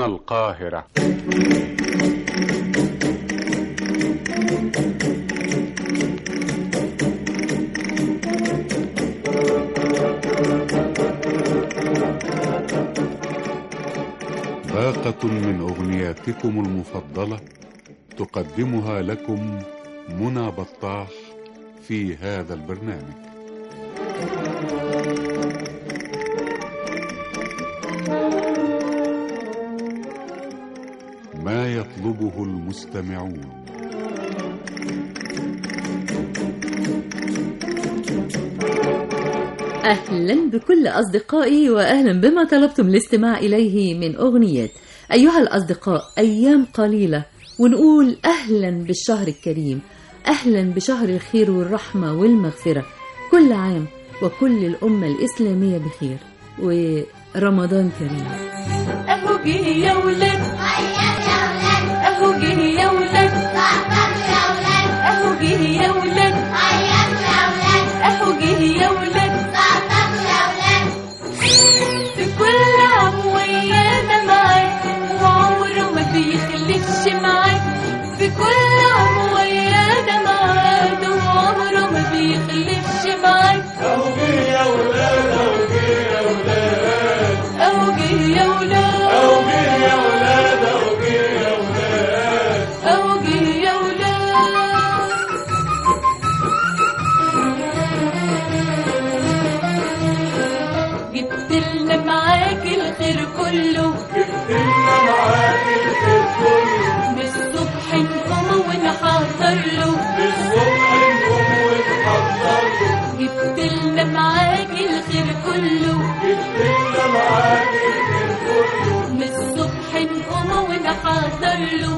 من القاهرة باقة من أغنياتكم المفضلة تقدمها لكم منى بطاح في هذا البرنامج ما يطلبه المستمعون أهلا بكل أصدقائي وأهلا بما طلبتم الاستماع إليه من أغنيات أيها الأصدقاء أيام قليلة ونقول أهلا بالشهر الكريم أهلا بشهر الخير والرحمة والمغفرة كل عام وكل الأمة الإسلامية بخير ورمضان كريم اهو جه يا ولاد اهو جه يا ولاد اهو جه يا ولاد اهو جه يا ولاد في كل عام ويانا معاك وعمره ما بيخلفش معاك في كل عام ويانا معاك وعمره ما بيخلفش معاك اهو جه يا ولاد اهو جه يا ولاد جبت لنا معاك الخير كله من الصبح نقوم ونحضر له جبت لنا معاك الخير كله من الصبح نقوم ونحضر له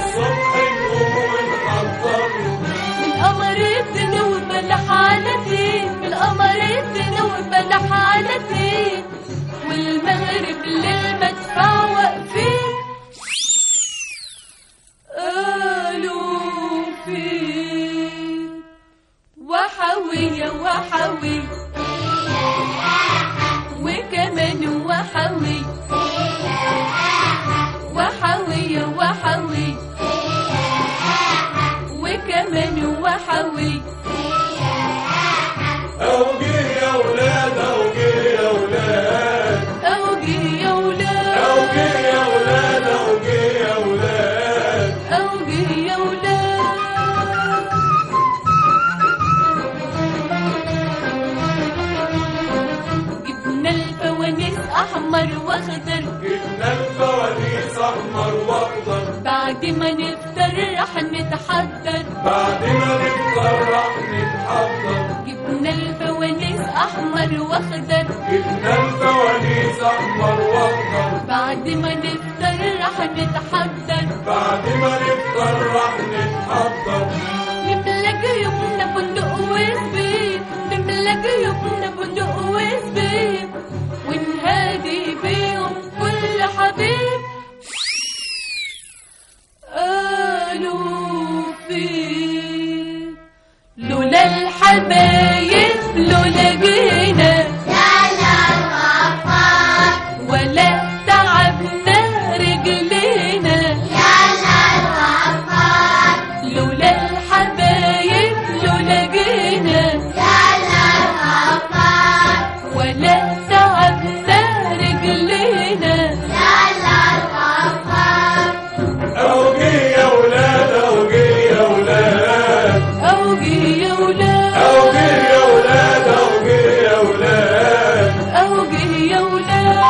من قمر الدنيا وبلح على فين من قمر الدنيا وبلح على فين والمغرب للمدفع واقفين قالوا فين وحوية وحوي وكمان وحوي وحوية وحوي وكمان وحوي أو جه يا ولاد أو جه يا ولاد جبنا الفوانيس أحمر وأخضر بعد ما نفطر رح نتحضر جبنا الفوانيس أحمر وأخضر بعد ما نفطر رح نتحضر نملى جيوبنا بندق وزبيب نملى جيوبنا بندق وزبيب ونهادي بيهم كل حبيب قالوا فين لولا الحبايب لولا جينا ولا تعبنا رجلينا لولا الحبايب لولا جينا ولا تعبنا رجلينا أو جه يا ولاد أو جه يا ولاد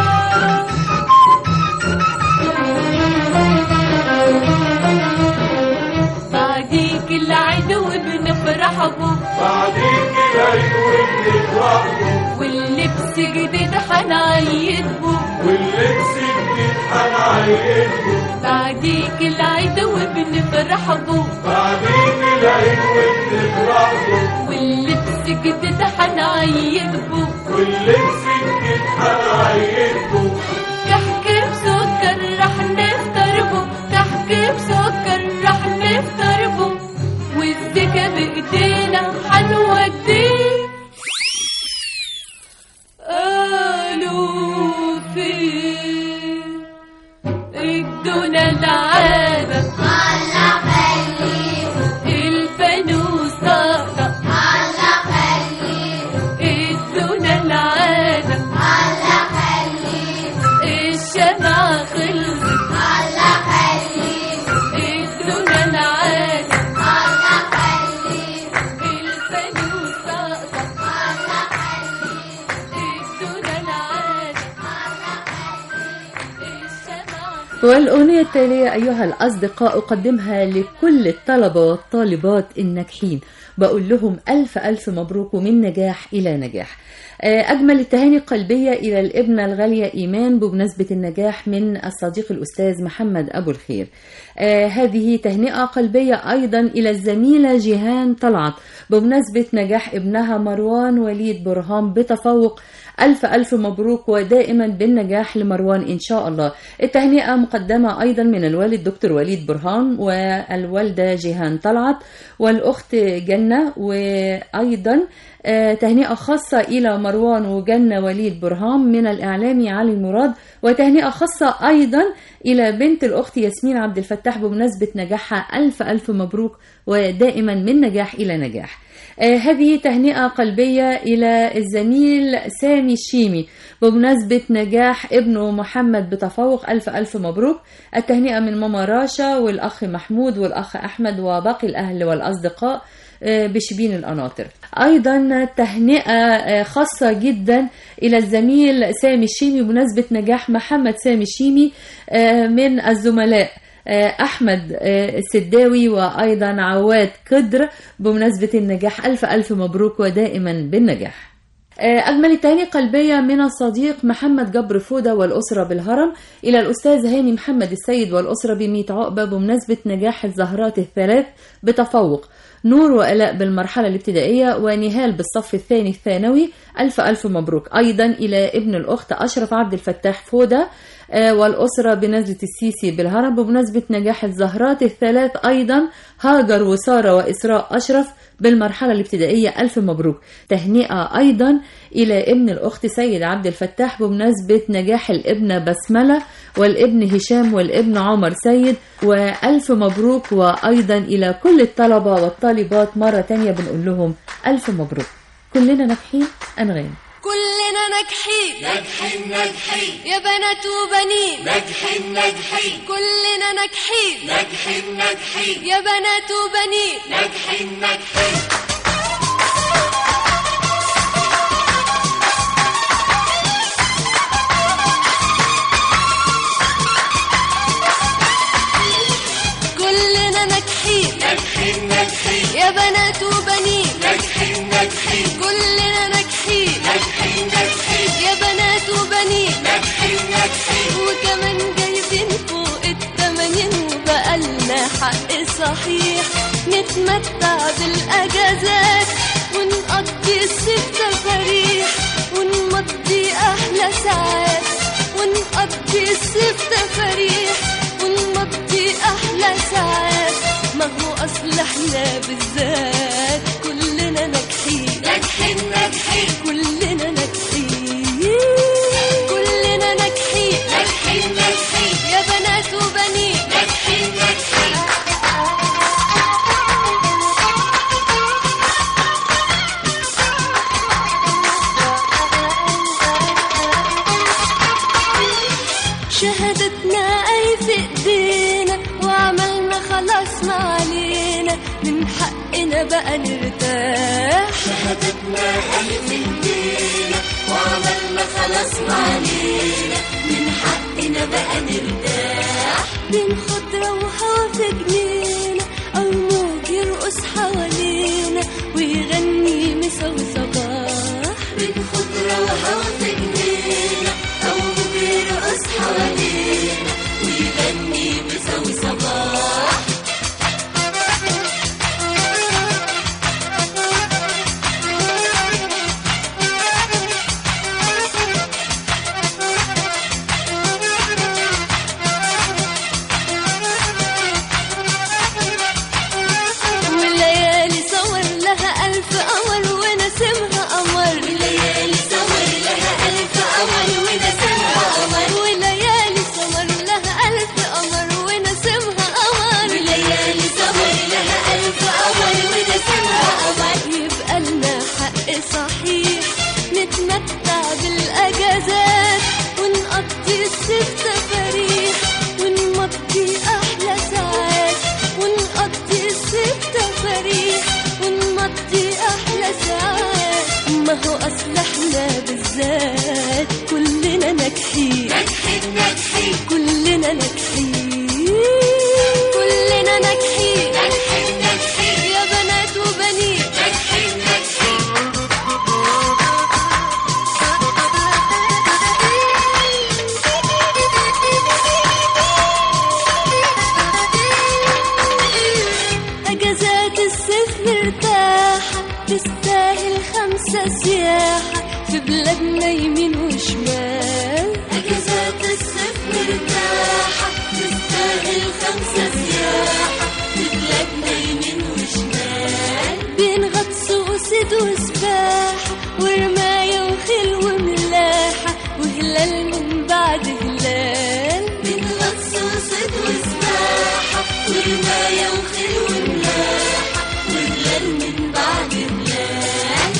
بعديك العدو بنفرح به واللبس جديد حنعيد به بعديك العدو بنفرح به واللبس جديد حنعيد به كحك بسكر رح نفطر به كحك بسكر رح نفطر به والزكا بايدينا حنوديه قالوا فين ادونا العادة الفانوس طقطق ادونا العادة الشمعة خلصت ادونا العادة الفانوس طقطق ادونا العادة الشمعة والأغنية التالية أيها الأصدقاء أقدمها لكل الطلبة والطالبات الناجحين بقول لهم ألف ألف مبروك ومن نجاح إلى نجاح آه، أجمل التهاني القلبية إلى الابنة الغالية إيمان بمناسبة النجاح من الصديق الأستاذ محمد أبو الخير آه، هذه تهنئة قلبية أيضا إلى الزميلة جيهان طلعت بمناسبة نجاح ابنها مروان وليد برهام بتفوق ألف ألف مبروك ودائما بالنجاح لمروان إن شاء الله التهنئة مقدمة أيضا من الوالد دكتور وليد برهان والوالدة جيهان طلعت والأخت جنة وأيضا آه، تهنئة خاصة إلى مروان وجنة وليد برهام من الإعلامي علي مراد وتهنئة خاصة أيضا إلى بنت الأخت ياسمين عبد الفتاح بمناسبة نجاحها ألف ألف مبروك ودائما من نجاح إلى نجاح آه، هذه تهنئة قلبية إلى الزميل سامي الشيمي بمناسبة نجاح ابنه محمد بتفوق ألف ألف مبروك التهنئة من ماما راشا والأخ محمود والأخ أحمد وباقي الأهل والأصدقاء آه، بشبين القناطر أيضا تهنئة آه، خاصة جدا إلى الزميل سامي الشيمي بمناسبة نجاح محمد سامي الشيمي آه، من الزملاء آه، أحمد آه، السداوي وأيضا عواد قدر بمناسبة النجاح ألف ألف مبروك ودائما بالنجاح آه، أجمل التهاني قلبية من الصديق محمد جبر فودة والأسرة بالهرم إلى الأستاذ هاني محمد السيد والأسرة بميت عقبة بمناسبة نجاح الزهرات الثلاث بتفوق نور وآلاء بالمرحلة الابتدائية ونهال بالصف الثاني الثانوي ألف ألف مبروك أيضا إلى ابن الأخت أشرف عبد الفتاح فودة آه، والأسرة بنزلة السيسي بالهرم بمناسبة نجاح الزهرات الثلاث أيضا هاجر وسارة وإسراء أشرف بالمرحلة الابتدائية ألف مبروك تهنئة أيضا إلى ابن الأخت سيد عبد الفتاح بمناسبة نجاح الابنة بسملة والابن هشام والابن عمر سيد وألف مبروك وأيضا إلى كل الطلبة والطالبات مرة تانية بنقول لهم ألف مبروك كلنا ناجحين أنغام كلنا ناجحين ناجحين ناجحين يا بنات وبنين ناجحين ناجحين كلنا ناجحين ناجحين ناجحين يا بنات وبنين ناجحين ناجحين كلنا ناجحين ناجحين ناجحين يا بنات وبنين ناجحين ناجحين كلنا ناجحين ناجحين ناجحين يا بنات وبنين ناجحين ناجحين وكمان جايبين فوق التمانين وبقالنا حق صحيح نتمتع بالأجازات ونقضي الصيف تفاريح ونمضي أحلى ساعات ونقضي الصيف تفاريح ونمضي أحلى ساعات ما هو أصل احنا بالذات كلنا ناجحين ناجحين ناجحين كلنا ناجحين كلنا ناجحين ناجحين ناجحين يا بنات وبنين ناجحين ناجحين شهادتنا اي في ايدينا وعملنا خلاص ما علينا من حقنا بقى نرتاح شهادتنا ألف ايدينا وعملنا خلاص ما علينا من حقنا بقى نرتاح بين خضرة وهوا في جنينا أو موج يرقص حوالينا ويغني مسا وصباح بين خضرة وهوا في جنينة أو بيرقص حوالينا ويغني بسوي صباح سياحة في بلادنا يمين وشمال أجازات الصيف مرتاحة تستاهل خمسة سياحة في بلادنا يمين وشمال بين غطس وصيد وسباحة ورماية وخيل وملاحة وهلال من بعد هلال من غطس وصيد وسباحة ورماية وخيل وملاحة وهلال من بعد هلال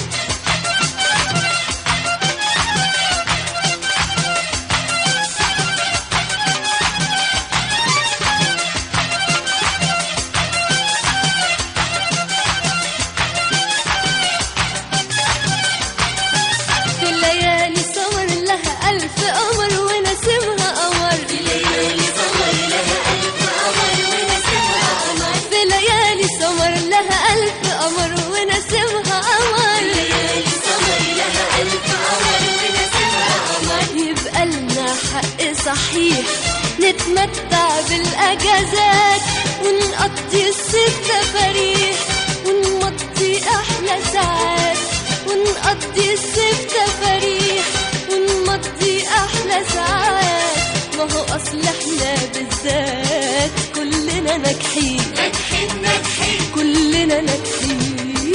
في الليالي سمر لها ألف قمر ونسيمها قمر في ليالي سمر لها ألف قمر ونسيمها قمر في ليالي سمر لها ألف قمر ونسيمها قمر ليالي سمر لها ألف قمر ونسيمها قمر يبقى لنا حق صحيح نتمتع بالأجازات ونقضي الصيف تفاريح ونمضي أحلى ساعات ونقضي الصيف تفاريح ونمضي أحلى ساعات ما هو أصل احنا بالذات كلنا ناجحين ناجحين ناجحين كلنا ناجحين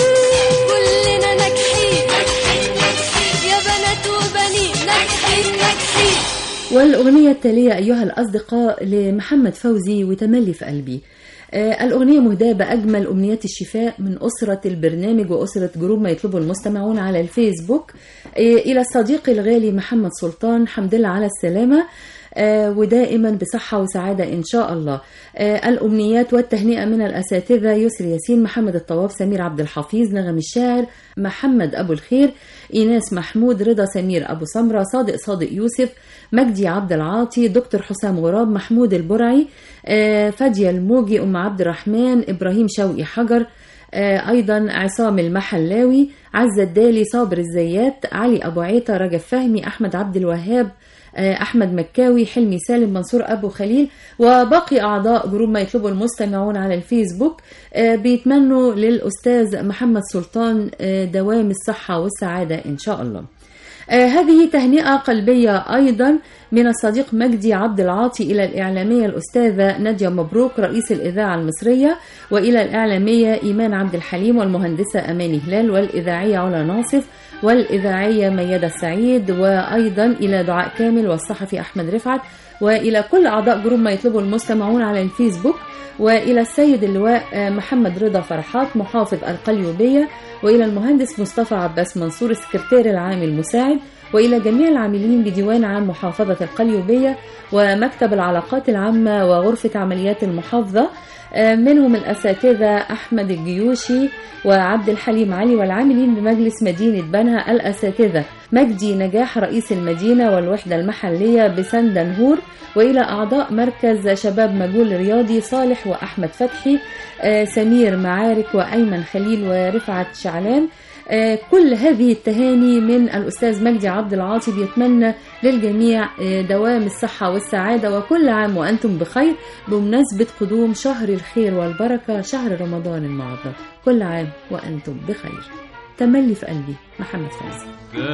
كلنا ناجحين ناجحين ناجحين يا بنات وبنين ناجحين ناجحين والأغنية التالية أيها الأصدقاء لمحمد فوزي وتملي في قلبي آه، الأغنية مهداة بأجمل أمنيات الشفاء من أسرة البرنامج وأسرة جروب ما يطلبه المستمعون على الفيسبوك آه، إلى الصديق الغالي محمد سلطان حمد لله على السلامة آه، ودائما بصحة وسعادة إن شاء الله آه، الأمنيات والتهنئة من الأساتذة يسري ياسين محمد الطواب سمير عبد الحفيظ نغم الشاعر محمد أبو الخير إيناس محمود رضا سمير أبو سمرة صادق صادق يوسف مجدي عبد العاطي دكتور حسام غراب محمود البرعي آه، فادية الموجي أم عبد الرحمن إبراهيم شوقي حجر آه، أيضا عصام المحلاوي عزة الدالي صابر الزيات علي أبو عيطة رجب فهمي أحمد عبد الوهاب آه، أحمد مكاوي حلمي سالم منصور أبو خليل وباقي أعضاء جروب ما يطلبه المستمعون على الفيسبوك آه، بيتمنوا للأستاذ محمد سلطان آه، دوام الصحة والسعادة إن شاء الله آه، هذه تهنئة قلبية أيضا من الصديق مجدي عبد العاطي إلى الإعلامية الأستاذة نادية مبروك رئيس الإذاعة المصرية وإلى الإعلامية إيمان عبد الحليم والمهندسة أماني هلال والإذاعية علا ناصف والإذاعية ميادة السعيد وأيضا إلى دعاء كامل والصحفي أحمد رفعت وإلى كل أعضاء جروب ما يطلبه المستمعون على الفيسبوك وإلى السيد اللواء آه، محمد رضا فرحات محافظ القليوبية وإلى المهندس مصطفى عباس منصور السكرتير العام المساعد وإلى جميع العاملين بديوان عام محافظة القليوبية ومكتب العلاقات العامة وغرفة عمليات المحافظة آه، منهم الأساتذة أحمد الجيوشي وعبد الحليم علي والعاملين بمجلس مدينة بنها الأساتذة مجدي نجاح رئيس المدينة والوحدة المحلية بسندنهور وإلى أعضاء مركز شباب مجهول رياضي صالح وأحمد فتحي آه، سمير معارك وأيمن خليل ورفعت شعلان آه، كل هذه التهاني من الأستاذ مجدي عبد العاطي بيتمنى للجميع آه، دوام الصحة والسعادة وكل عام وأنتم بخير بمناسبة قدوم شهر الخير والبركة شهر رمضان المعظم كل عام وأنتم بخير تملي في قلبي محمد فوزي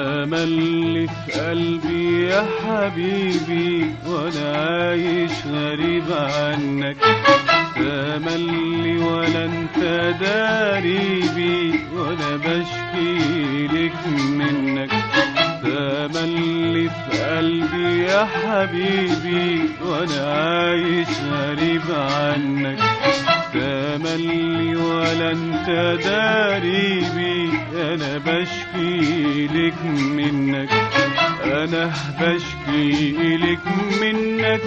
تملي في قلبي يا حبيبي وانا عايش غريب عنك تملي ولا انت داريبي وانا بشكي لك منك تملي في قلبي يا حبيبي وانا عايش غريب عنك تملي ولا انت داريبي انا بشكي لك منك انا بشكي لك منك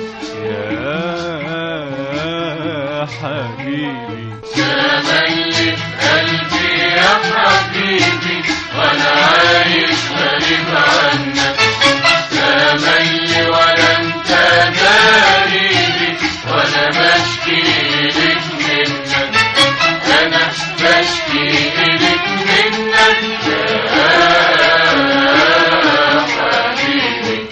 يا حبيبي تملي في قلبي يا حبيبي وانا عايش غريب عنك تملي ولا انت داريبي وانا بشكي لك منك انا بشكي لك منك يا حبيبي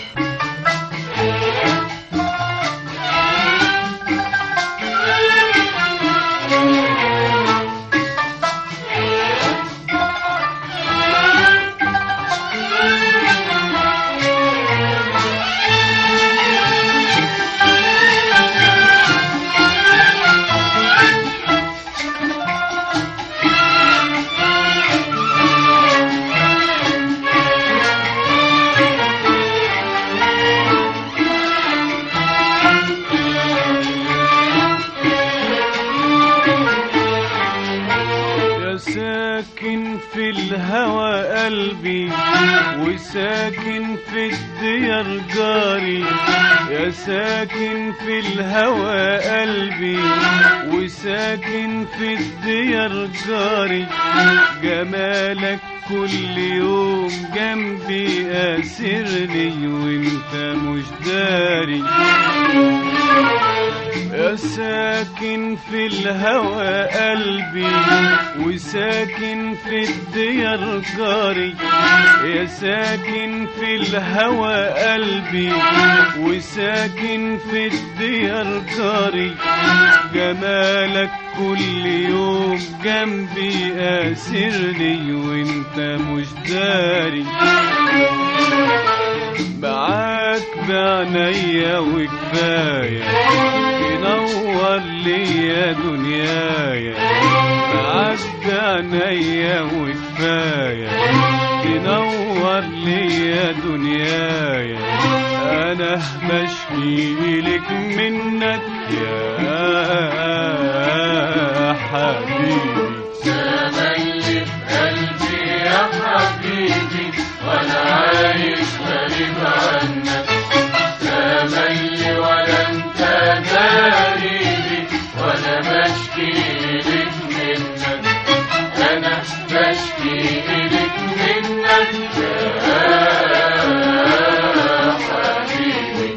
الهوى قلبي وساكن في الديار جاري يا ساكن في الهوى قلبي وساكن في الديار جاري جمالك كل يوم جنبي أسرني وانت مش داري يا ساكن في الهوى قلبي وساكن في الديار جاري يا ساكن في الهوى قلبي وساكن في الديار جاري جمالك كل يوم جنبي أسرني وانت مش داري معاك بعنايا وكفاية تنور ليا دنيايا معاك بعنايا وكفاية تنور ليا دنيايا أنا بشكي لك منك يا حبيبي تملي في قلبي يا حبيبي وانا عايش غريب عنك تملي ولا انت داريلي وانا بشكي لك منك انا بشكي لك منك يا حبيبي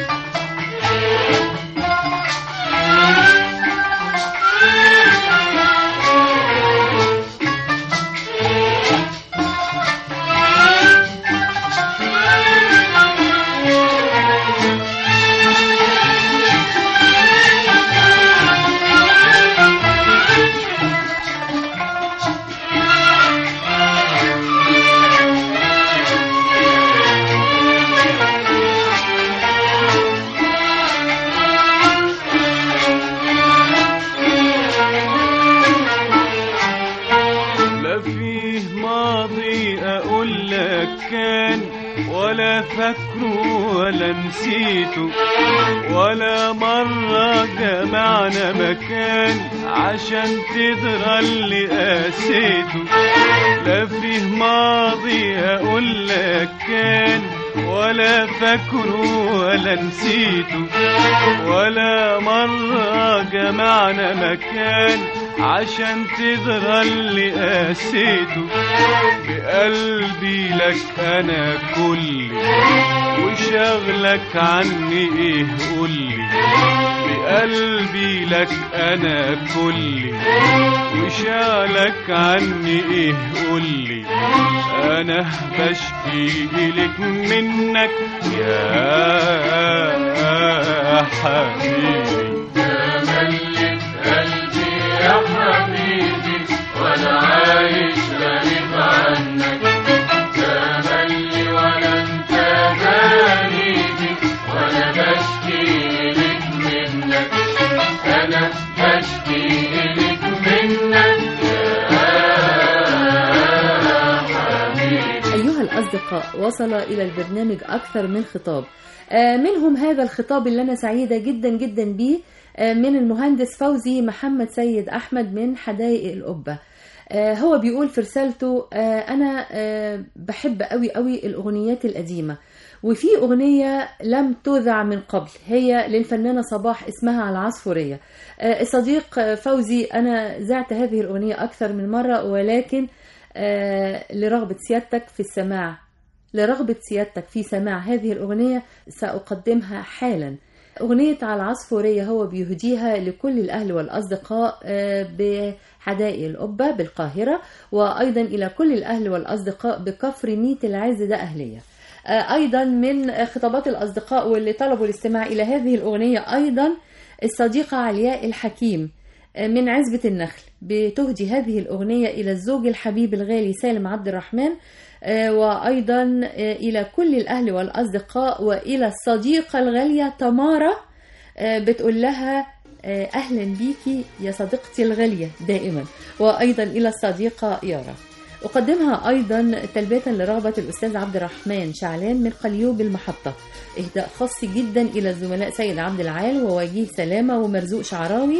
لا فيه ماضي اقول لك كان ولا فاكره ولا نسيته ولا مرة جمعنا مكان عشان تدرى اللي قاسيته لا فيه ماضي اقول لك كان ولا فاكره ولا نسيته ولا مرة جمعنا مكان عشان تدرى اللي قاسيته بقلبي لك انا كلي وشغلك عني ايه قولي بقلبي لك انا كلي وشغلك عني ايه قولي انا بشكي لك منك يا حبيبي تملي في قلبي يا حبيبي وانا عايش غريب عنك تملي ولا انت غريبي وانا بشكي لك منك انا بشكي لك منك يا حبيبي أيها الأصدقاء وصل إلى البرنامج أكثر من خطاب آه، منهم هذا الخطاب اللي أنا سعيدة جدا جدا بيه آه، من المهندس فوزي محمد سيد أحمد من حدائق القبة آه، هو بيقول في رسالته آه، أنا آه، بحب قوي قوي الأغنيات القديمة وفي أغنية لم تذع من قبل هي للفنانة صباح اسمها العصفورية آه، الصديق آه، فوزي أنا زعت هذه الأغنية أكثر من مرة ولكن آه، لرغبة سيادتك في السماع لرغبة سيادتك في سماع هذه الأغنية سأقدمها حالا أغنية على العصفورية هو بيهديها لكل الأهل والأصدقاء آه، بحدائق القبة بالقاهرة وأيضا إلى كل الأهل والأصدقاء بكفر ميت العز ده أهلية آه، أيضا من خطابات الأصدقاء واللي طلبوا الاستماع إلى هذه الأغنية أيضا الصديقة علياء الحكيم من عزبة النخل بتهدي هذه الأغنية إلى الزوج الحبيب الغالي سالم عبد الرحمن آه، وأيضا آه، إلى كل الأهل والأصدقاء وإلى الصديقة الغالية تمارا آه، بتقول لها آه، أهلا بيكي يا صديقتي الغالية دائما وأيضا إلى الصديقة يارا أقدمها أيضا تلبية لرغبة الأستاذ عبد الرحمن شعلان من قليوب المحطة إهداء خاص جدا إلى الزملاء سيد عبد العال ووجيه سلامة ومرزوق شعراوي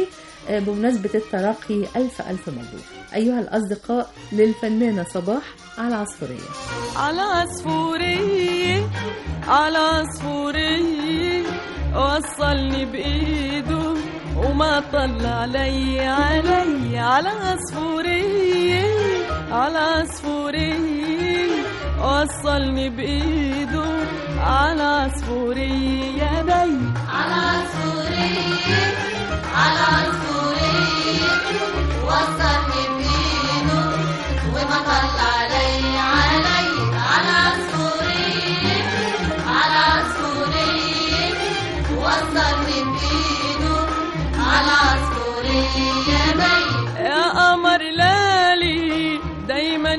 آه، بمناسبة الترقي ألف ألف مبروك أيها الأصدقاء للفنانة صباح على عصفورية على عصفورية على عصفورية وصلني بإيده وما طلع علي علي على عصفورية على عصفورية وصلني بإيده على عصفورية يا بي على عصفورية على عصفورية وصلني بإيده وما طلع علي علي على عصفورية على عصفورية وصلني بإيده على عصفورية يا بي يا قمر لالي دايما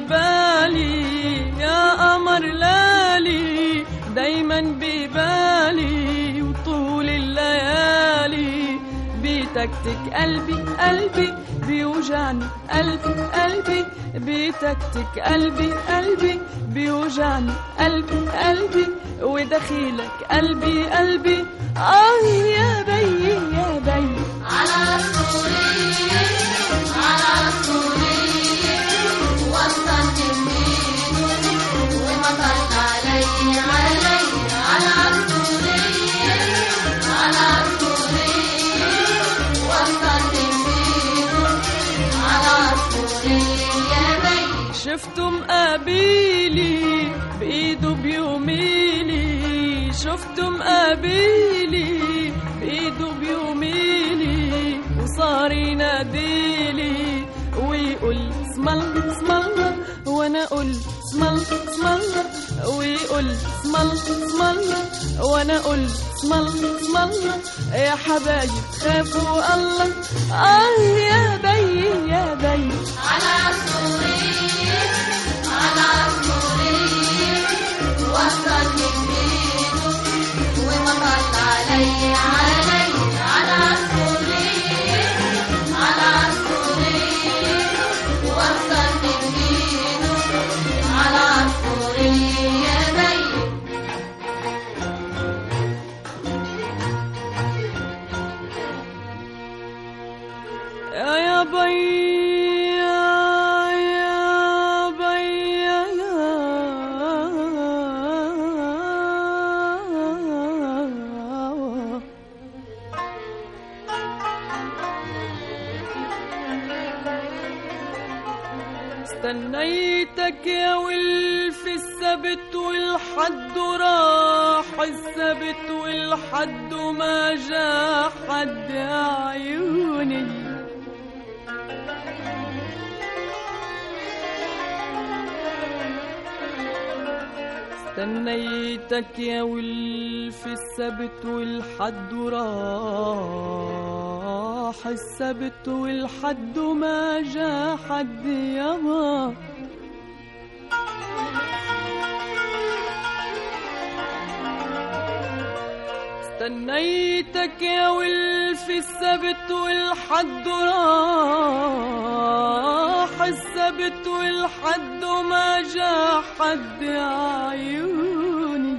ببالي يا قمر لالي دايما ببالي وطول الليالي بتكتك قلبي قلبي بيوجعني قلبي قلبي بتكتك قلبي قلبي بيوجعني قلبي قلبي ودخيلك قلبي قلبي اه يا بي يا بي على عصفورية على عصفورية وصلني بإيده وما طلع علي علي على عصفورية على عصفورية وصلني بإيده على عصفورية يا بي شفته مقابيلي بإيده بيوميلي شفته مقابيلي بإيده بيوميلي وصار يناديلي ويقول اسم الله اسم الله وانا اقول اسم الله اسم الله ويقول اسم الله اسم الله وانا اقول اسم الله اسم الله يا حبايب خافوا الله اه يا بي يا بي على عصفورية على عصفورية وصلني بإيده وما طلع علي علي على عصفورية على عصفورية وصلني بإيده على عصفورية يا بي يا يا بي يا يا بي يا يا استنيتك يا ولف السبت والحد راح السبت والحد ما جا حد يا عيوني استنيتك يا ولف السبت والحد راح السبت والحد ما جا حد يابا استنيتك يا ولف السبت والحد راح السبت والحد ما جا حد يا عيوني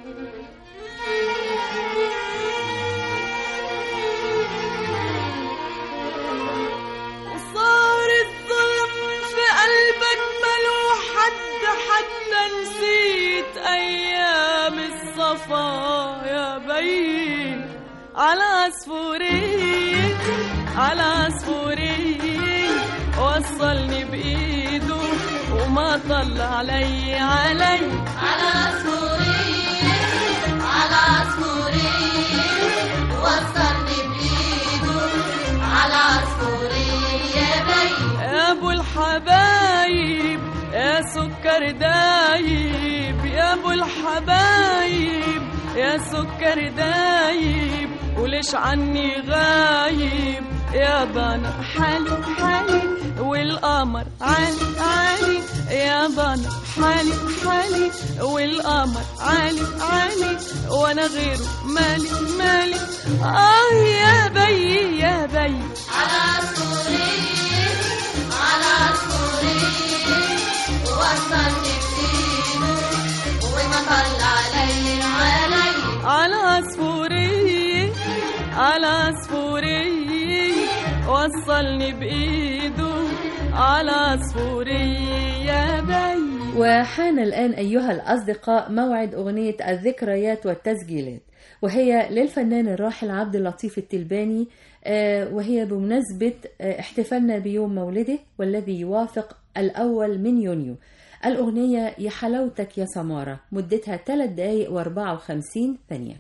وصار الظلم في قلبك ملو حد حتى نسيت ايام الصفا يا بي على عصفوري على عصفوري وصلني بايده وما طلع علي علي على عصفورية على عصفورية وصلني بإيده على عصفورية يا بي يا ابو الحبايب يا سكر دايب يا ابو الحبايب يا سكر دايب وليش عني غايب يا بنا حالي حالي والقمر عالي عالي يا بنا حالي حالي والقمر عالي عالي وانا غيره مالي مالي اه يا بي يا بي على عصفورية على عصفورية وصلني بإيده وما طلع علي علي على عصفوري على عصفوري وصلني بإيده على عصفورية بي وحان الآن أيها الأصدقاء موعد أغنية الذكريات والتسجيلات وهي للفنان الراحل عبد اللطيف التلباني آه، وهي بمناسبة آه، احتفالنا بيوم مولده والذي يوافق الأول من يونيو الأغنية يا حلاوتك يا سمارة مدتها 3 دقايق و54 ثانية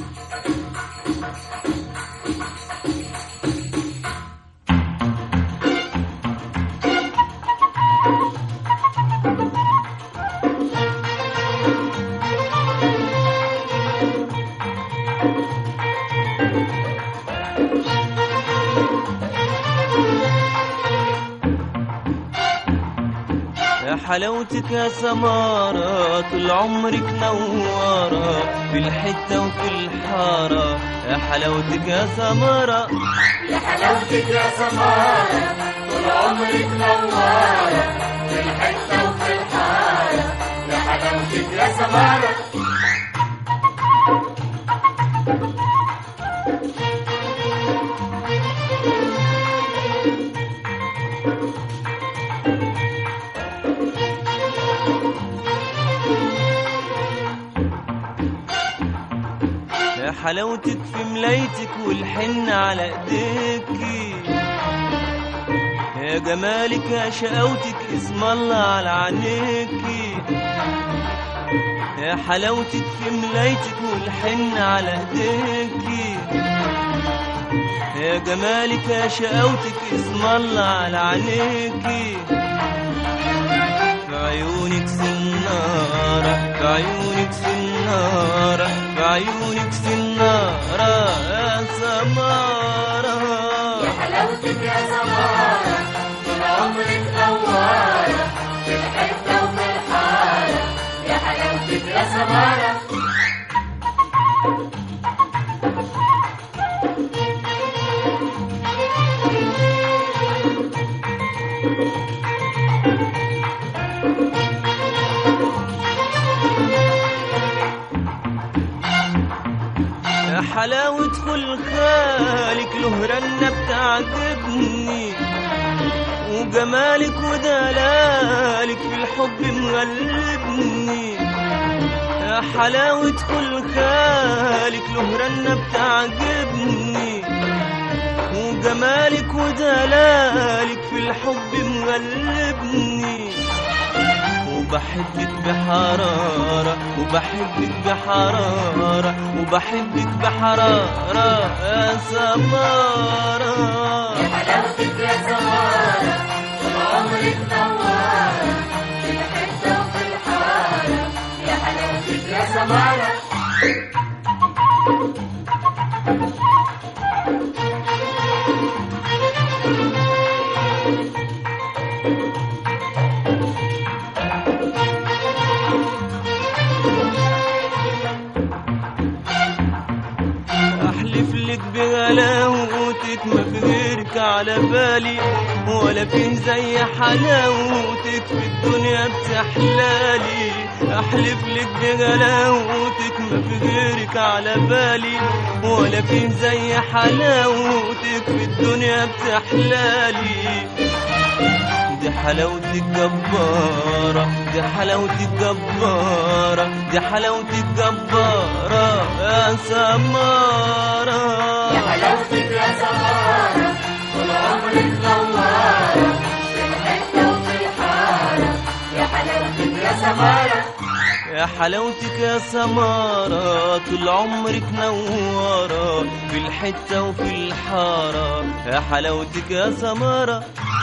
يا حلاوتك يا سمارة طول عمرك نوارة في الحتة وفي الحارة يا حلاوتك يا سمارة يا حلاوتك يا سمارة طول عمرك نوارة في الحتة وفي الحارة يا حلاوتك يا سمارة يا حلاوتك في ملايتك والحن على ايديكي يا جمالك يا شقاوتك اسم الله على عينيكي يا حلاوتك في ملايتك والحن على ايديكي يا جمالك يا شقاوتك اسم الله على عينيكي في عيونك سنارة في عيونك سنارة في عيونك سنارة يا سمارة حلاوتك يا سمارة طول عمرك نوارة في الحتة وفي الحارة يا حلاوتك يا سمارة يا حلاوة خلقالك له رنة بتعجبني وجمالك ودلالك في الحب مغلبني يا حلاوة خلقالك له رنة بتعجبني وجمالك ودلالك في الحب مغلبني وبحبك بحرارة وبحبك بحرارة وبحبك بحرارة يا سمارة حلاوتك يا سمارة طول عمرك نوارة في الحتة وفي الحارة يا حلاوتك يا سمارة احلف لك بغلاوتك ما في غيرك على بالي ولا فيه زي حلاوتك في الدنيا بتحلالي احلف لك بغلاوتك ما في غيرك على بالي ولا فيه زي حلاوتك في الدنيا بتحلالي دي حلاوتك جبارة دي حلاوتك جبارة دي حلاوتك جبارة يا سمارة حلاوتك يا سمارة طول عمرك نوارة في الحتة وفي الحارة يا حلاوتك يا سمارة يا حلاوتك يا سمارة طول عمرك نوارة في الحتة وفي الحارة يا حلاوتك يا سمارة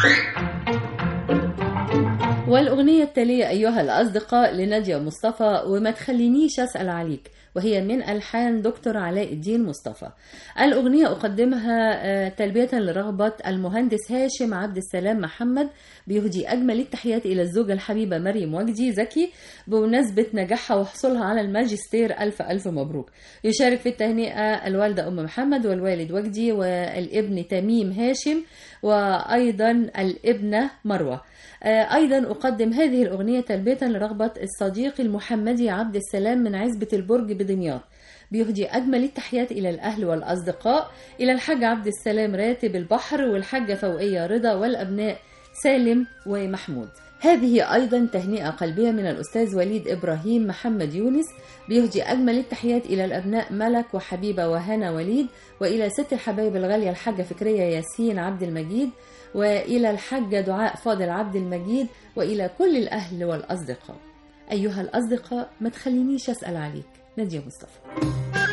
والأغنية التالية أيها الأصدقاء لنادية مصطفى وما تخلينيش أسأل عليك وهي من ألحان دكتور علاء الدين مصطفى الأغنية أقدمها آه، تلبية لرغبة المهندس هاشم عبد السلام محمد بيهدي أجمل التحيات إلى الزوجة الحبيبة مريم وجدي زكي بمناسبة نجاحها وحصولها على الماجستير ألف ألف مبروك يشارك في التهنئة الوالدة أم محمد والوالد وجدي والابن تميم هاشم وأيضا الابنة مروة آه، أيضا أقدم هذه الأغنية تلبية لرغبة الصديق المحمدي عبد السلام من عزبة البرج بدمياط بيهدي أجمل التحيات إلى الأهل والأصدقاء إلى الحاج عبد السلام راتب البحر والحاجة فوقية رضا والأبناء سالم ومحمود هذه أيضا تهنئة قلبية من الأستاذ وليد إبراهيم محمد يونس بيهدي أجمل التحيات إلى الأبناء ملك وحبيبة وهنا وليد وإلى ست الحبايب الغالية الحاجة فكرية ياسين عبد المجيد وإلى الحاجة دعاء فاضل عبد المجيد وإلى كل الأهل والأصدقاء أيها الأصدقاء ما تخلينيش أسأل عليك نادية مصطفى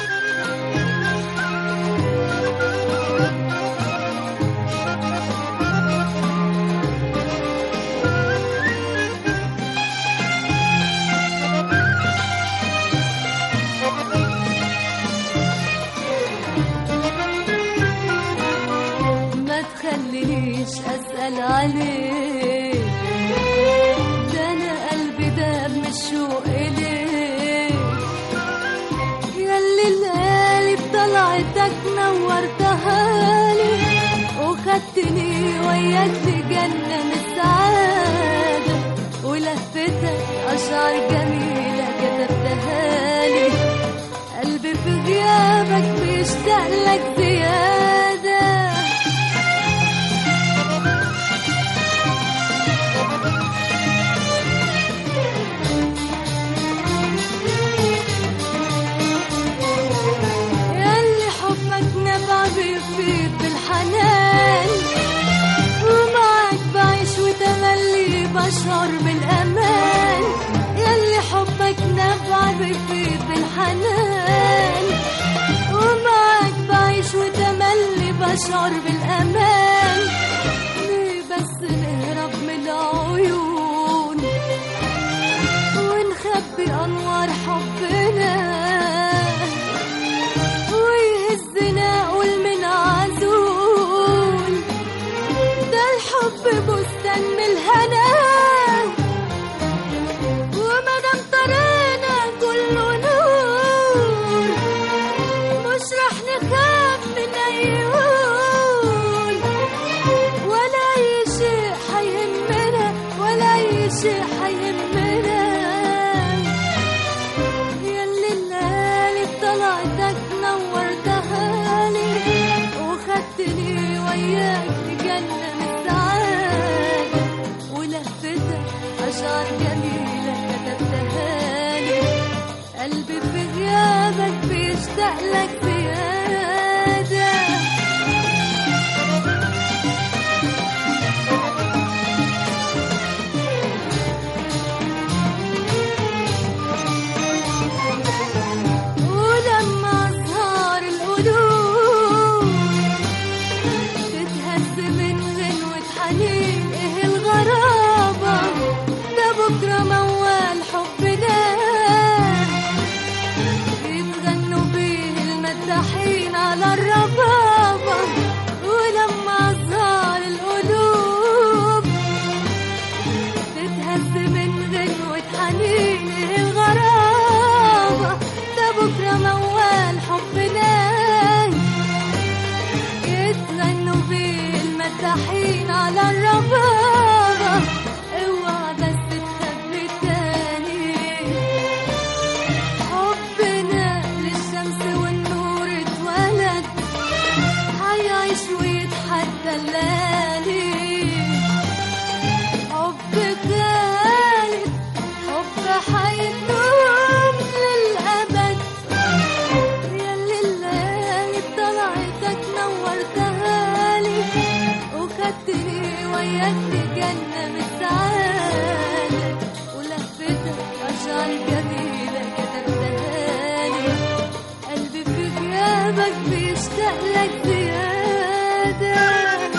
ما تخلينيش أسأل عليك ده أنا قلبي داب من الشوق إليك ياللي الليالي بطلعتك نورتها لي وخدتني وياك لجنة من السعادة ولفتك أشعار جميلة كتبتها لي قلبي في غيابك بيشتاق لك زيادة ياللي حبك نبع بيفيض بالحنان ومعك بعيش وتملي بشعر بالأمان ياللي حبك نبع بيفيض بالحنان ومعك بعيش وتملي بشعر بالأمان ليه بس نهرب من العيون ونخبي أنوار حبنا ويهزنا قول من عزول ده الحب بستان من الهنا ومادام طريقنا كله نور مش رح نخاف من اي يقول ولا اي شيء حيهمنا ولا اي شيء حيهمنا ياللي الليالي طلعتك نورتها لي وخدتني وياك لجنة من السعادة ولفتك أشعار جميلة كتبتها لي قلبي في غيابك بيشتاق لك زيادة ولما أزهار القلوب تتهز من غنوة حنين إيه الغرابة ده بكرة موال حبنا يتغنوا بيه المداحين على الربابة ولما أزهار القلوب تتهز من غنوة حنين إيه الغرابة ده بكرة موال حبنا يتغنوا بيه المداحين على الربابة اوعى بس تخبي تاني حبنا للشمس والنور اتولد هيعيش ويتحدى الليالي حب خالد حب حيدوم للأبد ياللي الليالي بطلعتك نورتها لي وخدتني وياك لجنة من السعادة ولفتك أشعار جميلة كتبتها لي قلبي في غيابك بيشتاق لك زيادة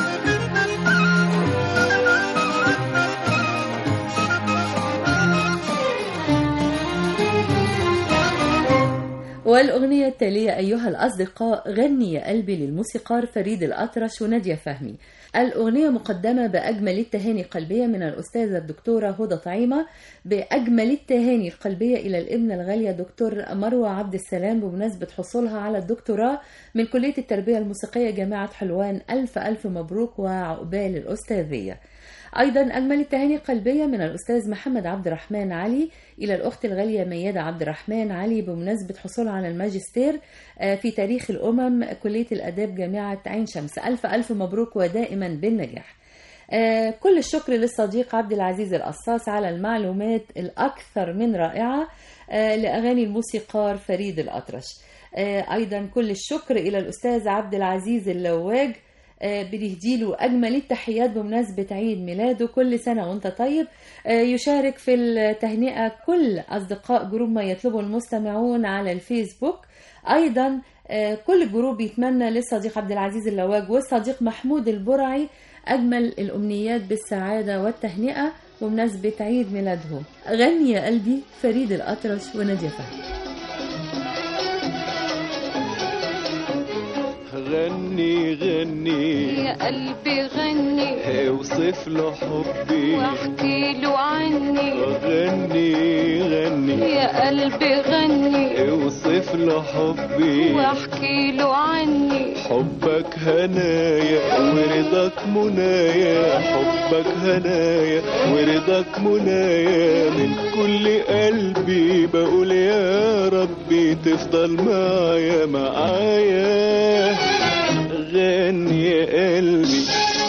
والأغنية التالية أيها الأصدقاء غني يا قلبي للموسيقار فريد الأطرش ونادية فهمي الأغنية مقدمة بأجمل التهاني القلبية من الأستاذة الدكتورة هدى طعيمة بأجمل التهاني القلبية إلى الابنة الغالية دكتور مروة عبد السلام بمناسبة حصولها على الدكتوراه من كلية التربية الموسيقية جامعة حلوان ألف ألف مبروك وعقبال الأستاذية أيضا أجمل التهاني القلبية من الأستاذ محمد عبد الرحمن علي إلى الأخت الغالية ميادة عبد الرحمن علي بمناسبة حصولها على الماجستير آه، في تاريخ الأمم كلية الآداب جامعة عين شمس ألف ألف مبروك ودائما بالنجاح آه، كل الشكر للصديق عبد العزيز القصاص على المعلومات الأكثر من رائعة آه، لأغاني الموسيقار فريد الأطرش آه، أيضا كل الشكر إلى الأستاذ عبد العزيز اللواج آه، بنهديله أجمل التحيات بمناسبة عيد ميلاده كل سنة وانت طيب آه، يشارك في التهنئة كل أصدقاء جروب ما يطلبه المستمعون على الفيسبوك أيضا آه، كل الجروب يتمنى للصديق عبد العزيز اللواج والصديق محمود البرعي أجمل الأمنيات بالسعادة والتهنئة بمناسبة عيد ميلادهم غني يا قلبي فريد الأطرش ونادية فهمي غني غني يا قلبي غني اوصف له حبي واحكي له عني غني غني يا قلبي غني اوصف له حبي واحكي له عني حبك هنايا ورضاك منايا حبك هنايا ورضاك منايا من كل قلبي بقول يا ربي تفضل معايا معايا غني يا قلبي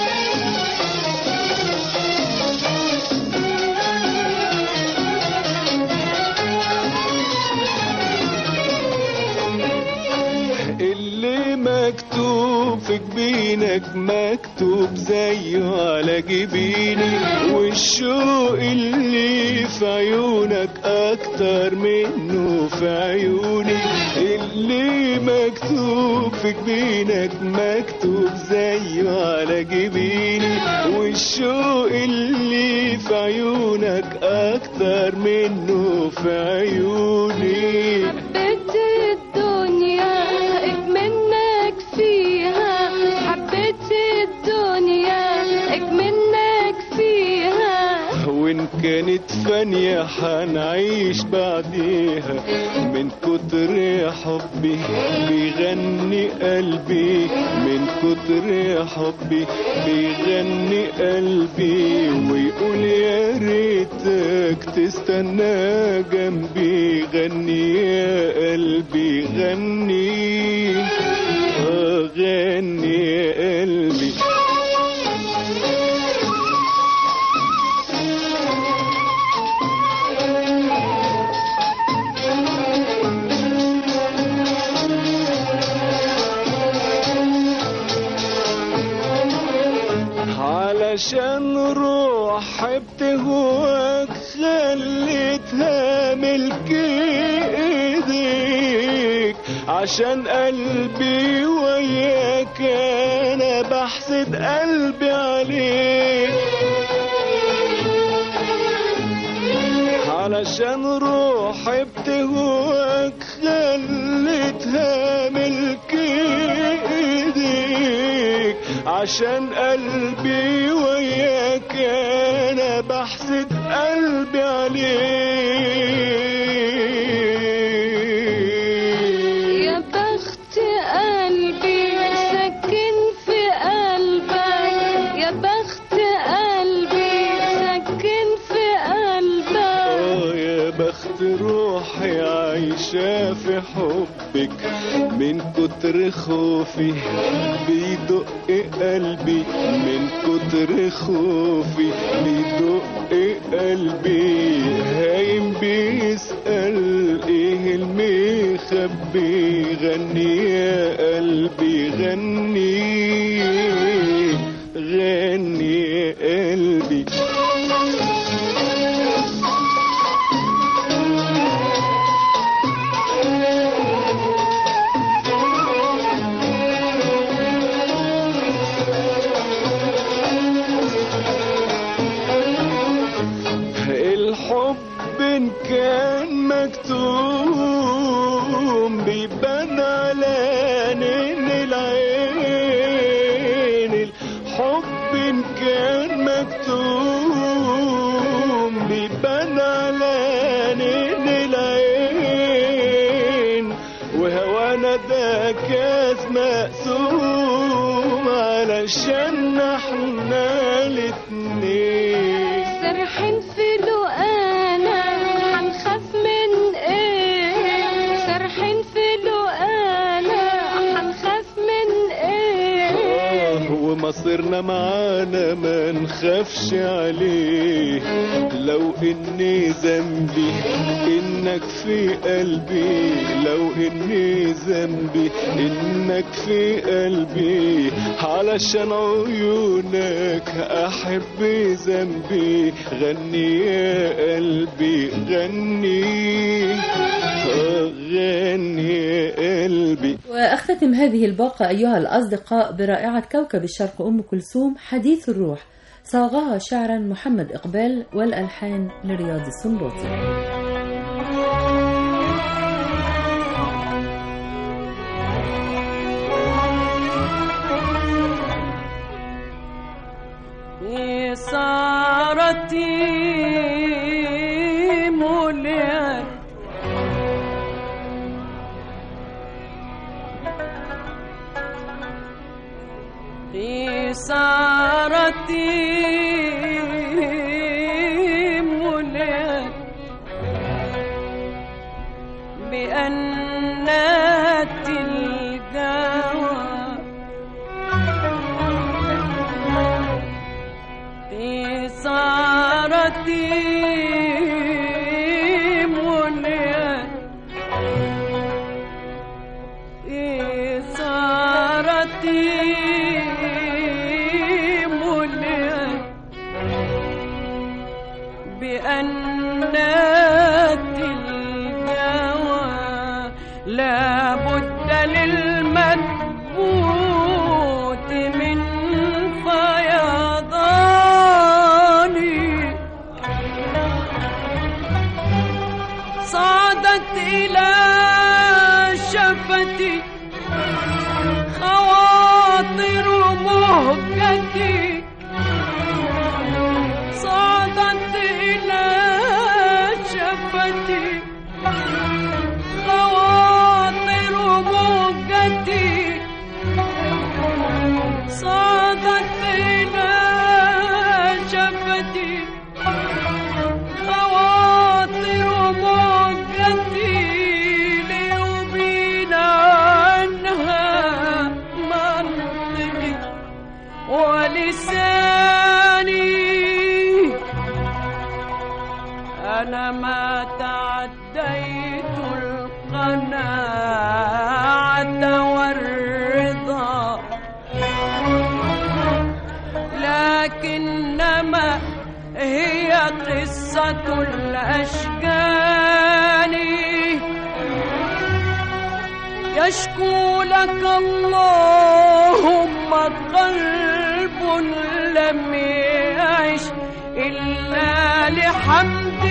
اللي مكتوب في جبينك مكتوب زيه على جبيني والشوق اللي في عيونك اكتر منه في عيوني اللي مكتوب في جبينك مكتوب زيه على جبيني والشوق اللي في عيونك اكتر منه في عيوني حبيت الدنيا اكمنك فيها حبيت الدنيا اكمنك فيها وإن كانت فانية حنعيش بعديها من كتر حبي بيغني قلبي من كتر حبي بيغني قلبي ويقول يا ريتك تستنى جنبي غني يا قلبي غني آه غني يا قلبي علشان روح بتهواك خليتها ملك ايديك عشان قلبي وياك انا بحسد قلبي عليك علشان روحي بتهواك خليتها ملك ايديك عشان قلبي وياك انا بحسد قلبي عليك يا بخت قلبي سكن في قلبك يا بخت قلبي سكن في قلبك آه يا بخت روحي عايشة في حبك من كتر خوفي بيدق قلبي من كتر خوفي بيدق قلبي هايم بيسأل ايه المخبي غني يا قلبي غني غني يا قلبي الحب إن كان مكتوم بيبان على عينين العين الحب إن كان مكتوم علشان احنا الاتنين سرحين في لقانا هنخاف من ايه سرحين في لقانا هنخاف من ايه آه ومصيرنا معانا ما نخافش عليه لو اني ذنبي انك في قلبي لو اني ذنبي انك في قلبي علشان عيونك احب ذنبي غني يا قلبي غني آه غني يا قلبي وأختتم هذه الباقة أيها الأصدقاء برائعة كوكب الشرق أم كلثوم حديث الروح صاغها شعرا محمد إقبال والألحان لرياض السنباطي إثارتي ملئت إثارتي ملئت بأنات الجوى إثارتي منيت إثارتي منيت بأنات الجوى لا بد للمثبوت من فيضان صعدت إلى شفتي خواطر مهجتي صعدت إلى شفتي خواطر مهجتي صعدت إلى شفتي خواطر موجتي ليبين عنها منطقي ولساني أنا ما تعديت القناعة والرضا لكنما هي قصة الأشجان يشكو لك اللهم قلب لم يعش إلا لحمد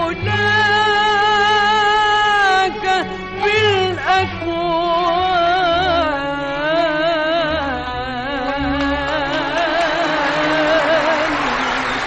علاك بالأكوان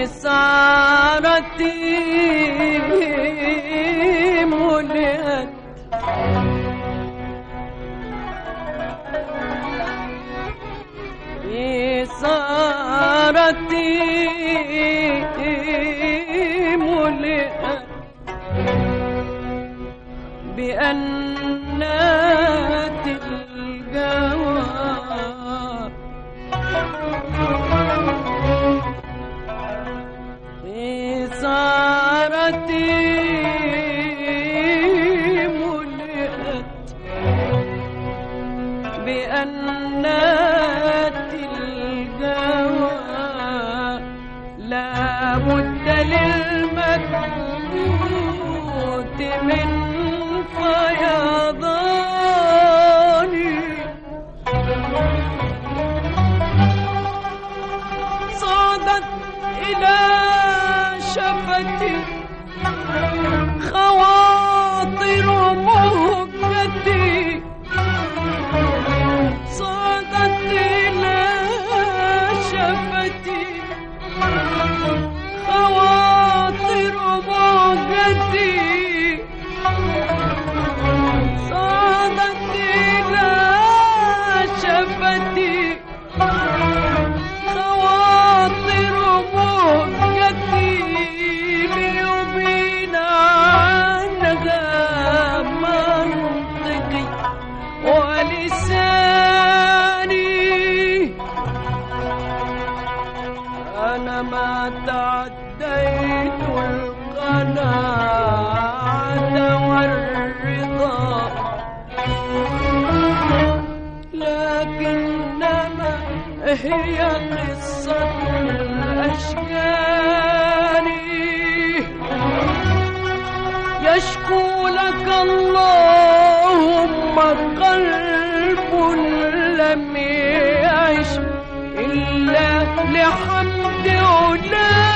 إثارتي ملئت إثارتي ملئت بأنات الجواب إثارتي ملئت بأنات الجوى لا بد للمكبوت من فيضان صعدت إلى شفتي خواطر مهجتي صعدت إلى شفتي خواطر مهجتي صعدت إلى شفتي خواطر مهجتي ليبين عنها منطقي ولساني أنا ما تعديت القناعة والرضا لكنما هي قصة الأشجار يشكو لك اللهم قلب لم يعش إلا لحمد علاك